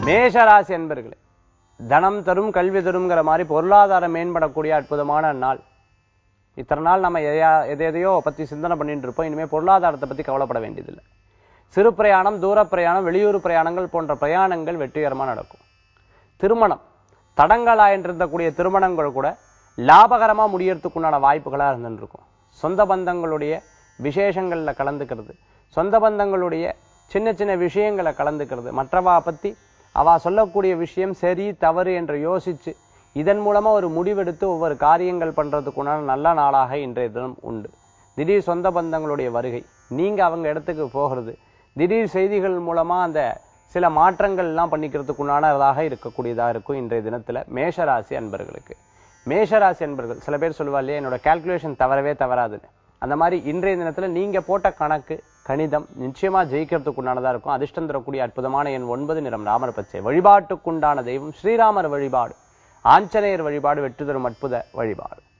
மேஷராசி என்பர்களே தனம் தரும் கல்வி தரும்ங்கிற மாதிரி பொருளாதாரம் மேம்படக்கூடிய அற்புதமான நாள் இத்தனை நாள் நம்ம எதையா எதை எதையோ பத்தி சிந்தனை பண்ணிட்டு இருப்போம் இனிமே பொருளாதாரத்தை பத்தி கவலைப்பட வேண்டியதில்லை சிறு பிரயாணம் தூர பிரயாணம் வெளியூர் பிரயாணங்கள் போன்ற பிரயாணங்கள் வெற்றிகரமா நடக்கும் திருமணம் தடங்களாயின்றிருந்தக்கூடிய திருமணங்கள் கூட லாபகரமா முடியறதுக்குண்டான வாய்ப்புகளா இருந்துட்டு இருக்கும் சொந்த பந்தங்களுடைய விசேஷங்கள்ல கலந்துக்கிறது சொந்த பந்தங்களுடைய சின்ன சின்ன விஷயங்களை கலந்துக்கிறது மற்றவா பத்தி அவ சொல்லக்கூடிய விஷயம் சரி தவறு என்று யோசிச்சு இதன் மூலமா ஒரு முடிவெடுத்து ஒவ்வொரு காரியங்கள் பண்றதுக்குண்டான நல்ல நாளாக இன்றைய தினம் உண்டு திடீர் சொந்த பந்தங்களுடைய வருகை நீங்க அவங்க இடத்துக்கு போகிறது திடீர் செய்திகள் மூலமா அந்த சில மாற்றங்கள் எல்லாம் பண்ணிக்கிறதுக்குண்டானதாக இருக்கக்கூடியதா இருக்கும் இன்றைய தினத்துல மேஷராசி அன்பர்களுக்கு மேஷராசி அன்பர்கள் சில பேர் சொல்லுவா இல்லையா என்னோட கால்குலேஷன் தவறவே தவறாதுன்னு அந்த மாதிரி இன்றைய தினத்துல நீங்க போட்ட கணக்கு கணிதம் நிச்சயமா ஜெயிக்கிறதுக்குண்டானதா இருக்கும் அதிர்ஷ்டம் தரக்கூடிய அற்புதமான எண் ஒன்பது நிறம் ராமர் பச்சை வழிபாட்டுக்குண்டான தெய்வம் ஸ்ரீராமர் வழிபாடு ஆஞ்சநேயர் வழிபாடு வெற்றி தரும் அற்புத வழிபாடு